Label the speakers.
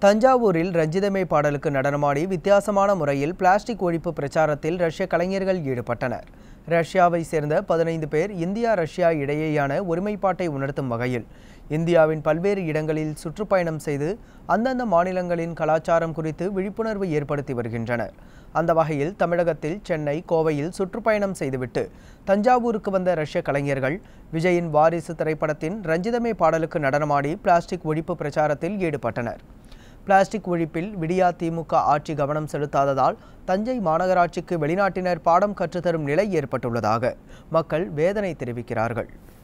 Speaker 1: தஞ்சாவூரில் ரஞ்சிதமே பாடலுக்கு நடனமாடி வித்தியாசமான முறையில் பிளாஸ்டிக் ஒழிப்பு பிரச்சாரத்தில் ரஷ்ய கலைஞர்கள் ஈடுபட்டனர் ரஷ்யாவை சேர்ந்த பதினைந்து பேர் இந்தியா ரஷ்யா இடையேயான ஒருமைப்பாட்டை உணர்த்தும் வகையில் இந்தியாவின் பல்வேறு இடங்களில் சுற்றுப்பயணம் செய்து அந்தந்த மாநிலங்களின் கலாச்சாரம் குறித்து விழிப்புணர்வு ஏற்படுத்தி வருகின்றனர் அந்த வகையில் தமிழகத்தில் சென்னை கோவையில் சுற்றுப்பயணம் செய்துவிட்டு தஞ்சாவூருக்கு வந்த ரஷ்ய கலைஞர்கள் விஜயின் வாரிசு திரைப்படத்தின் ரஞ்சிதமே பாடலுக்கு நடனமாடி பிளாஸ்டிக் ஒழிப்பு பிரச்சாரத்தில் ஈடுபட்டனர் பிளாஸ்டிக் ஒழிப்பில் விடியா திமுக ஆட்சி கவனம் செலுத்தாததால் தஞ்சை மாநகராட்சிக்கு வெளிநாட்டினர் பாடம் கற்றுத்தரும் நிலை ஏற்பட்டுள்ளதாக மக்கள் வேதனை தெரிவிக்கிறார்கள்